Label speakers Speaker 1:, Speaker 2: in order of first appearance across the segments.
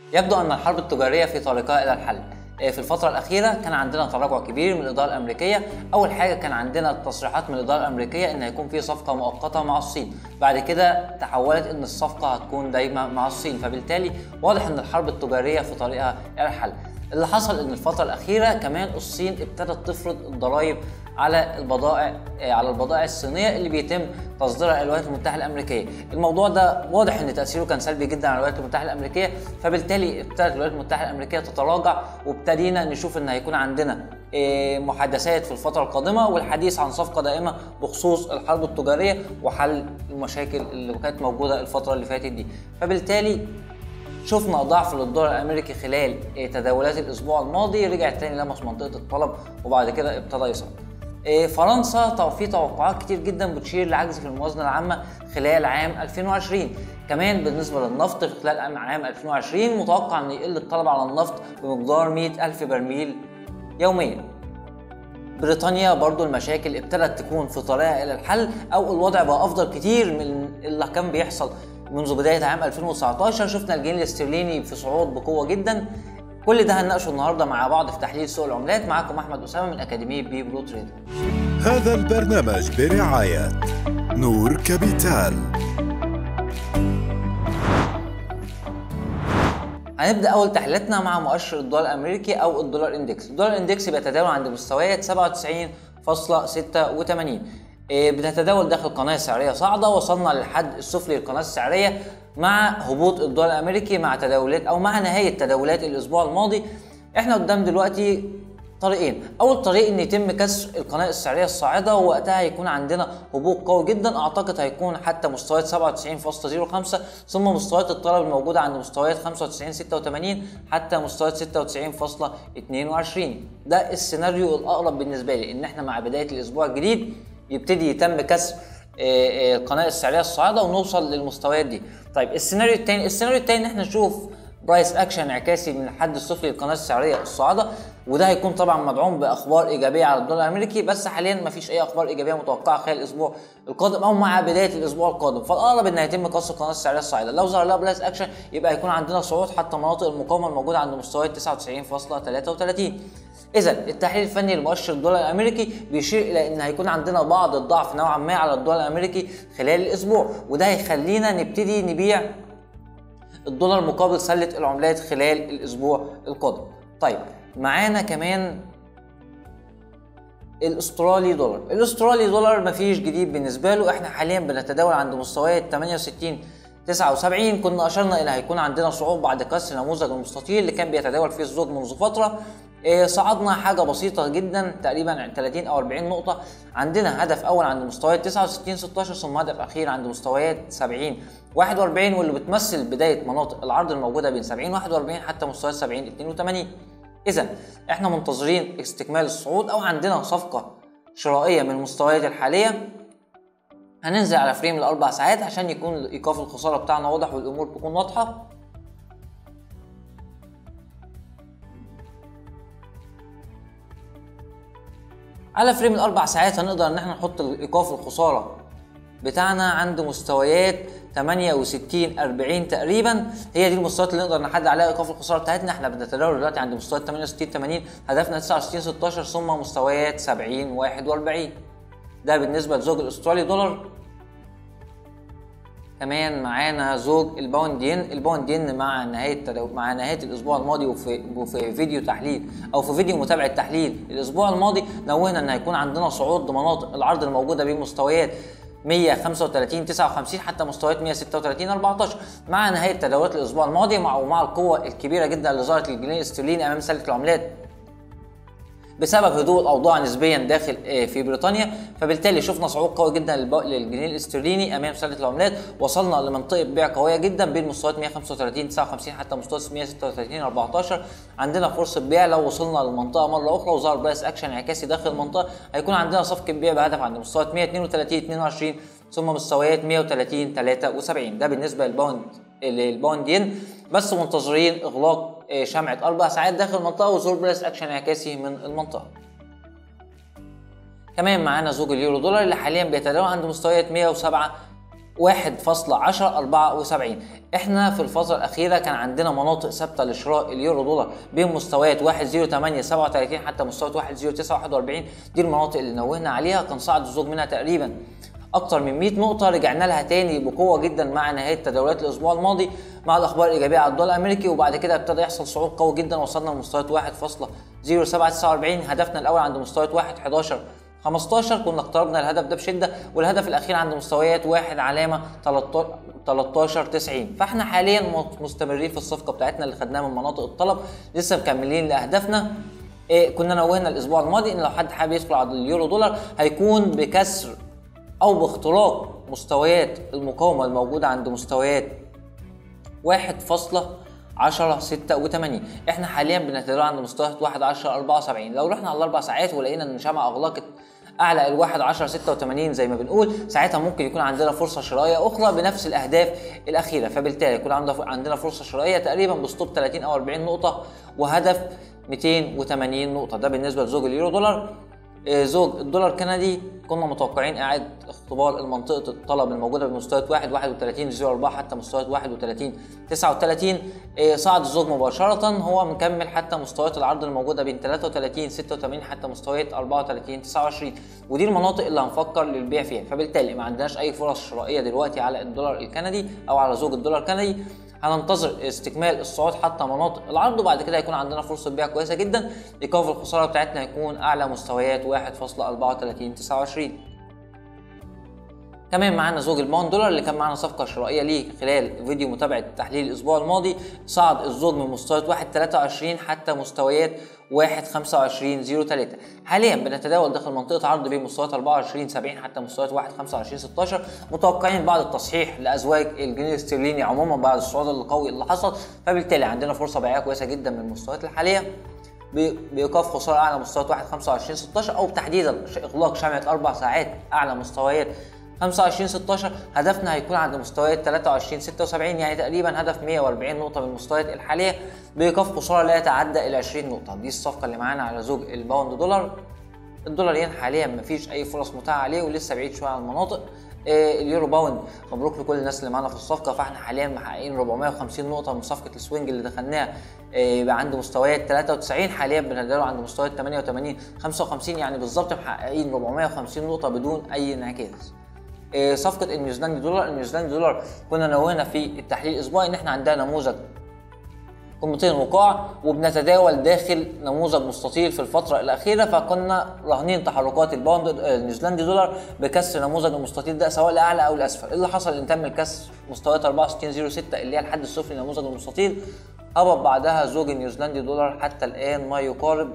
Speaker 1: يبدو أن الحرب التجارية في طريقها إلى الحل آه، في الفترة الأخيرة كان عندنا تراجع كبير من الإدارة الأمريكية، أول حاجة كان عندنا تصريحات من الإدارة الأمريكية إن هيكون في صفقة مؤقتة مع الصين، بعد كده تحولت إن الصفقة هتكون دايما مع الصين، فبالتالي واضح إن الحرب التجارية في طريقها إلى الحل. اللي حصل إن الفترة الأخيرة كمان الصين ابتدت تفرض الضرائب على البضائع آه، على البضائع الصينية اللي بيتم تصديرها الى الولايات المتحده الامريكيه الموضوع ده واضح ان تاثيره كان سلبي جدا على الولايات المتحده الامريكيه فبالتالي ابتدت الولايات المتحده الامريكيه تتراجع وابتدينا نشوف ان هيكون عندنا إيه، محادثات في الفتره القادمه والحديث عن صفقه دائمه بخصوص الحرب التجاريه وحل المشاكل اللي كانت موجوده الفتره اللي فاتت دي فبالتالي شفنا ضعف للدولار الامريكي خلال إيه، تداولات الاسبوع الماضي رجع تاني لمس منطقه الطلب وبعد كده ابتدى يصعد إيه، فرنسا تو- في توقعات كتير جدا بتشير لعجز في الموازنه العامه خلال عام 2020 كمان بالنسبه للنفط في خلال عام- عام 2020 متوقع ان يقل الطلب على النفط بمقدار 100 الف برميل يوميا بريطانيا برضو المشاكل ابتدت تكون في طريقها الى الحل او الوضع بقى افضل كتير من اللي كان بيحصل منذ بدايه عام 2019 شفنا الجنيه الاسترليني في صعود بقوه جدا كل ده هنناقشه النهارده مع بعض في تحليل سوق العملات معاكم احمد اسامه من اكاديميه بي برو تريدر
Speaker 2: هذا البرنامج برعاية نور كابيتال
Speaker 1: هنبدا اول تحليلاتنا مع مؤشر الدولار الامريكي او الدولار اندكس الدولار اندكس بيتداول عند مستويات 97.86 إيه، بنتداول داخل قناه سعريه صاعده وصلنا للحد السفلي للقناه السعريه مع هبوط الدولار الامريكي مع تداولات او مع نهايه تداولات الاسبوع الماضي احنا قدام دلوقتي طريقين اول طريق ان يتم كسر القناه السعريه الصاعده ووقتها هيكون عندنا هبوط قوي جدا اعتقد هيكون حتى مستويات 97.05 ثم مستويات الطلب الموجوده عند مستويات 95.86 حتى مستويات 96.22 ده السيناريو الاقرب بالنسبه لي ان احنا مع بدايه الاسبوع الجديد يبتدي يتم كسر آه، آه، القناه السعريه الصاعده ونوصل للمستويات دي طيب السيناريو الثاني السيناريو الثاني ان احنا نشوف برايس اكشن انعكاسي من الحد السفلي للقناه السعريه الصاعده وده هيكون طبعا مدعوم باخبار ايجابيه على الدولار الامريكي بس حاليا ما فيش اي اخبار ايجابيه متوقعه خلال الاسبوع القادم او مع بدايه الاسبوع القادم فالاقرب ان هيتم كسر القناه السعريه الصاعده لو ظهر لها برايس اكشن يبقى هيكون عندنا صعود حتى مناطق المقاومه الموجوده عند مستويات 99.33 اذا التحليل الفني لمؤشر الدولار الامريكي بيشير الى ان هيكون عندنا بعض الضعف نوعا ما على الدولار الامريكي خلال الاسبوع وده هيخلينا نبتدي نبيع الدولار مقابل سلة العملات خلال الأسبوع القادم. طيب معانا كمان الاسترالي دولار الاسترالي دولار مفيش جديد بالنسبه له احنا حاليا بنتداول عند مستويات 68 79 كنا اشرنا الى هيكون عندنا صعود بعد كسر نموذج المستطيل اللي كان بيتداول فيه الزوج منذ فتره إيه، صعدنا حاجه بسيطه جدا تقريبا 30 او 40 نقطه عندنا هدف اول عند مستويات 69 16 ثم هدف اخير عند مستويات 70 41 واللي بتمثل بدايه مناطق العرض الموجوده بين 70 41 حتى مستويات 70 82 اذا احنا منتظرين استكمال الصعود او عندنا صفقه شرائيه من المستويات الحاليه هننزل على فريم الاربع ساعات عشان يكون ايقاف الخساره بتاعنا واضح والامور تكون واضحه على فريم الاربع ساعات هنقدر ان احنا نحط ايقاف الخساره بتاعنا عند مستويات 68 40 تقريبا هي دي المستويات اللي نقدر نحدد عليها ايقاف الخساره بتاعتنا احنا بنتداول دلوقتي عند مستويات 68 80 هدفنا 69 16 ثم مستويات 70 41 ده بالنسبه لزوج الاسترالي دولار كمان معانا زوج الباوند ين الباوند ين مع نهايه تدو... مع نهايه الاسبوع الماضي وفي وفي فيديو تحليل او في فيديو متابعه تحليل الاسبوع الماضي نوهنا ان هيكون عندنا صعود لمناطق العرض الموجوده بين مستويات 135 59 حتى مستويات 136 14 مع نهايه تداولات الاسبوع الماضي مع ومع القوه الكبيره جدا اللي ظهرت للجنيه الاسترليني امام سله العملات بسبب هدوء الاوضاع نسبيا داخل آه، في بريطانيا فبالتالي شفنا صعود قوي جدا للب- للجنيه الاسترليني امام سله العملات وصلنا لمنطقه بيع قويه جدا بين مستويات 135 59 حتى مستويات 136 14 عندنا فرصه بيع لو وصلنا للمنطقه مره اخرى وظهر برايس اكشن انعكاسي داخل المنطقه هيكون عندنا صفقه بيع بهدف عند مستويات 132 22 ثم مستويات 130 73 ده بالنسبه للباوند للباوند ين بس منتظرين اغلاق آه، شمعة أربع ساعات داخل المنطقة وظهور برايس أكشن انعكاسي من المنطقة. كمان معانا زوج اليورو دولار اللي حاليا بيتداول عند مستويات 107 1.1074 احنا في الفترة الأخيرة كان عندنا مناطق ثابتة لشراء اليورو دولار بين مستويات 1.0837 حتى مستويات 1.0941 دي المناطق اللي نوهنا عليها كان صعد الزوج منها تقريبا اكتر من 100 نقطه رجعنا لها تاني بقوه جدا مع نهايه تداولات الاسبوع الماضي مع الاخبار الايجابيه على الدولار الامريكي وبعد كده ابتدى يحصل صعود قوي جدا وصلنا لمستويات 1.0749 هدفنا الاول عند مستويات 1.11 15 كنا اقتربنا الهدف ده بشده والهدف الاخير عند مستويات واحد علامه 13 90 فاحنا حاليا مستمرين في الصفقه بتاعتنا اللي خدناها من مناطق الطلب لسه مكملين لاهدافنا إيه كنا نوهنا الاسبوع الماضي ان لو حد حابب يدخل على اليورو دولار هيكون بكسر او باختراق مستويات المقاومه الموجوده عند مستويات 1.1086 احنا حاليا بنتداول عند مستويات 1.1074 لو رحنا على الاربع ساعات ولقينا ان الشمعة اغلقت اعلى ال 1 10 86 زي ما بنقول ساعتها ممكن يكون عندنا فرصه شرائيه اخرى بنفس الاهداف الاخيره فبالتالي يكون عندنا فرصه شرائيه تقريبا بستوب 30 او 40 نقطه وهدف 280 نقطه ده بالنسبه لزوج اليورو دولار زوج الدولار كندي كنا متوقعين اعاده اختبار المنطقه الطلب الموجوده بمستويات 1 31 04 حتى مستويات 31 39 صعد الزوج مباشره هو مكمل حتى مستويات العرض الموجوده بين 33 86 حتى مستويات 34 29 ودي المناطق اللي هنفكر للبيع فيها فبالتالي ما عندناش اي فرص شرائيه دلوقتي على الدولار الكندي او على زوج الدولار الكندي هننتظر استكمال الصعود حتى مناطق العرض وبعد كده هيكون عندنا فرصه بيع كويسه جدا ايقاف الخساره بتاعتنا هيكون اعلى مستويات 1.3429 كمان معانا زوج الباوند دولار اللي كان معانا صفقه شرائيه ليه خلال فيديو متابعه تحليل الاسبوع الماضي صعد الزوج من مستويات 1.23 حتى مستويات 1.2503 حاليا بنتداول داخل منطقه عرض بين مستويات 24 70 حتى مستويات 1.25 16 متوقعين بعض التصحيح لازواج الجنيه الاسترليني عموما بعد الصعود القوي اللي حصل فبالتالي عندنا فرصه بيعيه كويسه جدا من المستويات الحاليه بايقاف خساره اعلى مستويات 1.25 16 او تحديدا اغلاق شمعه اربع ساعات اعلى مستويات 25 16 هدفنا هيكون عند مستويات 23 76 يعني تقريبا هدف 140 نقطة من المستويات الحالية بإيقاف خسارة لا يتعدى ال 20 نقطة دي الصفقة اللي معانا على زوج الباوند دولار الدولار ين حاليا مفيش أي فرص متاحة عليه ولسه بعيد شوية عن المناطق إيه اليورو باوند مبروك لكل الناس اللي معانا في الصفقه فاحنا حاليا محققين 450 نقطه من صفقه السوينج اللي دخلناها إيه يبقى عند مستويات 93 حاليا بنتداول عند مستويات 88 55 يعني بالظبط محققين 450 نقطه بدون اي انعكاس إيه صفقه النيوزيلندي دولار النيوزيلندي دولار كنا نوهنا في التحليل الاسبوعي ان احنا عندنا نموذج قمتين وقاع وبنتداول داخل نموذج مستطيل في الفترة الأخيرة فكنا راهنين تحركات الباوند النيوزيلندي دولار بكسر نموذج المستطيل ده سواء لأعلى أو لأسفل، اللي حصل إن تم الكسر مستويات 64.06 اللي هي الحد السفلي لنموذج المستطيل هبط بعدها زوج النيوزيلندي دولار حتى الآن ما يقارب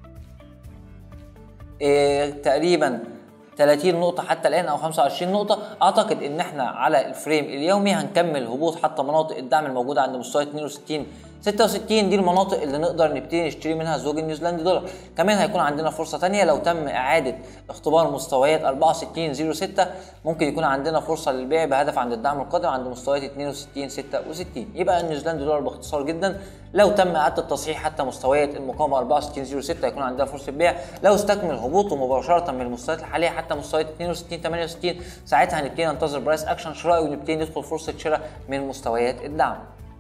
Speaker 1: إيه تقريبا 30 نقطة حتى الآن أو 25 نقطة أعتقد إن إحنا على الفريم اليومي هنكمل هبوط حتى مناطق الدعم الموجودة عند مستوى 62 66 دي المناطق اللي نقدر نبتدي نشتري منها زوج النيوزيلندي دولار كمان هيكون عندنا فرصة تانية لو تم إعادة اختبار مستويات 64 06 ممكن يكون عندنا فرصة للبيع بهدف عند الدعم القادم عند مستويات 62 66 يبقى النيوزيلندي دولار باختصار جدا لو تم إعادة التصحيح حتى مستويات المقاومة 64 06 هيكون عندنا فرصة بيع لو استكمل هبوطه مباشرة من المستويات الحالية حتى مستويات 62 68 ساعتها هنبتدي ننتظر برايس اكشن شرائي ونبتدي ندخل فرصة شراء من مستويات الدعم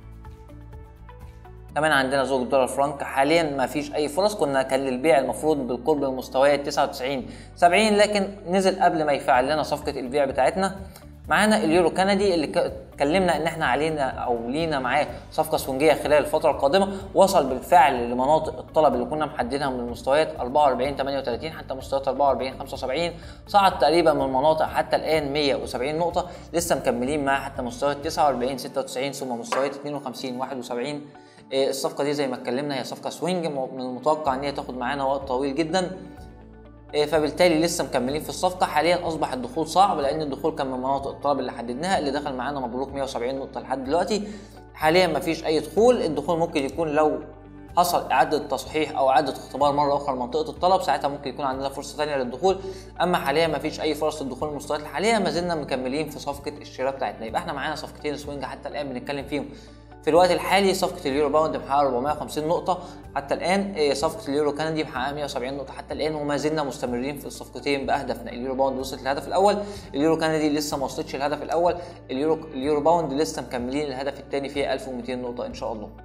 Speaker 1: كمان عندنا زوج الدولار فرنك حاليا ما فيش اي فرص كنا كان للبيع المفروض بالقرب من مستويات 99 70 لكن نزل قبل ما يفعل لنا صفقه البيع بتاعتنا معانا اليورو كندي اللي اتكلمنا ان احنا علينا او لينا معاه صفقه سونجيه خلال الفتره القادمه وصل بالفعل لمناطق الطلب اللي كنا محددها من المستويات 44 38 حتى مستويات 44 75 صعد تقريبا من المناطق حتى الان 170 نقطه لسه مكملين معاه حتى مستويات 49 96 ثم مستويات 52 71 الصفقه دي زي ما اتكلمنا هي صفقه سوينج من المتوقع ان هي تاخد معانا وقت طويل جدا فبالتالي لسه مكملين في الصفقه حاليا اصبح الدخول صعب لان الدخول كان من مناطق الطلب اللي حددناها اللي دخل معانا مبروك 170 نقطه لحد دلوقتي حاليا مفيش اي دخول الدخول ممكن يكون لو حصل اعاده تصحيح او اعاده اختبار مره اخرى لمنطقه الطلب ساعتها ممكن يكون عندنا فرصه ثانيه للدخول اما حاليا مفيش اي فرص للدخول المستويات الحاليه ما زلنا مكملين في صفقه الشراء بتاعتنا يبقى احنا معانا صفقتين سوينج حتى الان بنتكلم فيهم في الوقت الحالي صفقة اليورو باوند محققة 450 نقطة حتى الآن إيه، صفقة اليورو كندي محققة 170 نقطة حتى الآن وما زلنا مستمرين في الصفقتين بأهدافنا اليورو باوند وصلت للهدف الأول اليورو كندي لسه ما وصلتش للهدف الأول اليورو اليورو باوند لسه مكملين الهدف الثاني فيها 1200 نقطة إن شاء الله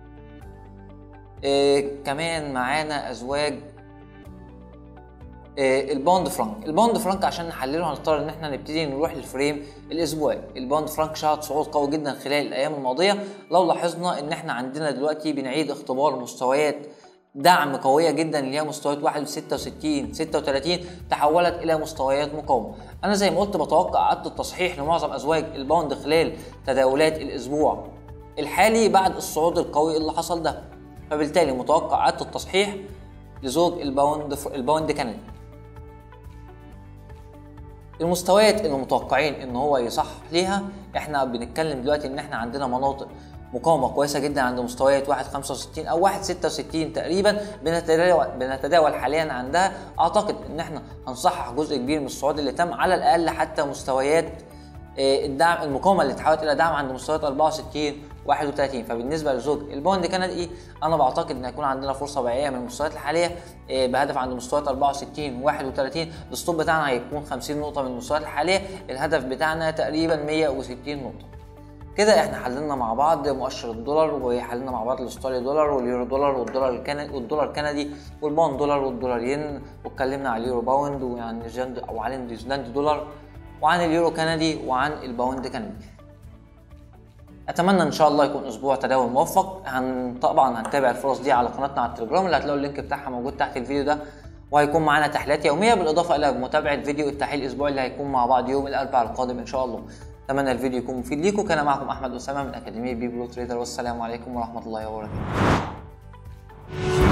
Speaker 1: إيه كمان معانا أزواج آه، البوند فرانك البوند فرانك عشان نحلله هنضطر ان احنا نبتدي نروح للفريم الاسبوعي البوند فرانك شهد صعود قوي جدا خلال الايام الماضيه لو لاحظنا ان احنا عندنا دلوقتي بنعيد اختبار مستويات دعم قويه جدا اللي هي مستويات 61 36 تحولت الى مستويات مقاومه انا زي ما قلت بتوقع اعاده التصحيح لمعظم ازواج البوند خلال تداولات الاسبوع الحالي بعد الصعود القوي اللي حصل ده فبالتالي متوقع اعاده التصحيح لزوج الباوند الباوند كندي المستويات اللي متوقعين ان هو يصح ليها احنا بنتكلم دلوقتي ان احنا عندنا مناطق مقاومه كويسه جدا عند مستويات 1.65 او 1.66 تقريبا بنتداول بنتداول حاليا عندها اعتقد ان احنا هنصحح جزء كبير من الصعود اللي تم على الاقل حتى مستويات آه، الدعم المقاومه اللي تحولت الى دعم عند مستويات 64 31 فبالنسبه لزوج البوند كندي انا بعتقد ان هيكون عندنا فرصه بيعيه من المستويات الحاليه آه، بهدف عند مستويات 64 31 الستوب بتاعنا هيكون 50 نقطه من المستويات الحاليه الهدف بتاعنا تقريبا 160 نقطه كده احنا حللنا مع بعض مؤشر الدولار وحللنا مع بعض الاسترالي دولار واليورو دولار والدولار الكندي والدولار الكندي والباوند دولار والدولار ين واتكلمنا على اليورو باوند وعن نيوزيلاند او عن النيوزيلاند دولار وعن اليورو كندي وعن الباوند كندي اتمنى ان شاء الله يكون اسبوع تداول موفق هن طبعا هنتابع الفرص دي على قناتنا على التليجرام اللي هتلاقوا اللينك بتاعها موجود تحت الفيديو ده وهيكون معانا تحليلات يوميه بالاضافه الى متابعه فيديو التحليل الاسبوعي اللي هيكون مع بعض يوم الاربعاء القادم ان شاء الله اتمنى الفيديو يكون مفيد ليكم كان معكم احمد اسامه من اكاديميه بي برو تريدر والسلام عليكم ورحمه الله وبركاته